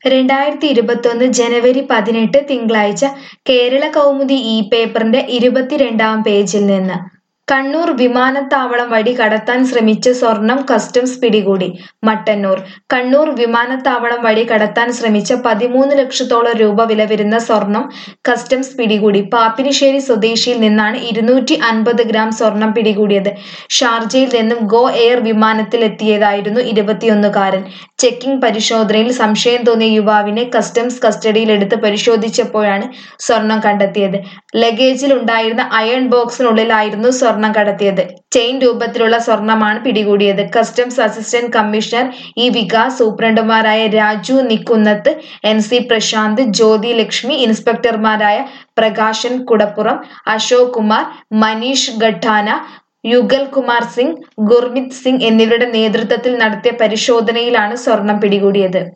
രണ്ടായിരത്തി ഇരുപത്തൊന്ന് ജനുവരി പതിനെട്ട് തിങ്കളാഴ്ച കേരള കൗമുദി ഈ പേപ്പറിന്റെ ഇരുപത്തിരണ്ടാം പേജിൽ നിന്ന് കണ്ണൂർ വിമാനത്താവളം വഴി കടത്താൻ ശ്രമിച്ച സ്വർണം കസ്റ്റംസ് പിടികൂടി മട്ടന്നൂർ കണ്ണൂർ വിമാനത്താവളം വഴി കടത്താൻ ശ്രമിച്ച പതിമൂന്ന് ലക്ഷത്തോളം രൂപ വില വരുന്ന സ്വർണം കസ്റ്റംസ് പിടികൂടി പാപ്പിനിശ്ശേരി സ്വദേശിയിൽ നിന്നാണ് ഇരുന്നൂറ്റി അൻപത് ഗ്രാം സ്വർണം പിടികൂടിയത് ഷാർജയിൽ നിന്നും ഗോ എയർ വിമാനത്തിലെത്തിയതായിരുന്നു ഇരുപത്തിയൊന്നുകാരൻ ചെക്കിംഗ് പരിശോധനയിൽ സംശയം തോന്നിയ യുവാവിനെ കസ്റ്റംസ് കസ്റ്റഡിയിലെടുത്ത് പരിശോധിച്ചപ്പോഴാണ് സ്വർണം കണ്ടെത്തിയത് ലഗേജിൽ ഉണ്ടായിരുന്ന അയൺ ബോക്സിനുള്ളിലായിരുന്നു സ്വർണം കടത്തിയത് ചെയിൻ രൂപത്തിലുള്ള സ്വർണമാണ് പിടികൂടിയത് customs assistant commissioner E Vikas സൂപ്രണ്ടുമാരായ രാജു നിക്കുന്നത്ത് എൻ സി പ്രശാന്ത് ജ്യോതി ലക്ഷ്മി ഇൻസ്പെക്ടർമാരായ പ്രകാശൻ കുടപ്പുറം അശോക് കുമാർ മനീഷ് ഗഠാന യുഗൽ കുമാർ സിംഗ് ഗുർമിത് സിംഗ് എന്നിവരുടെ നേതൃത്വത്തിൽ നടത്തിയ പരിശോധനയിലാണ് സ്വർണം പിടികൂടിയത്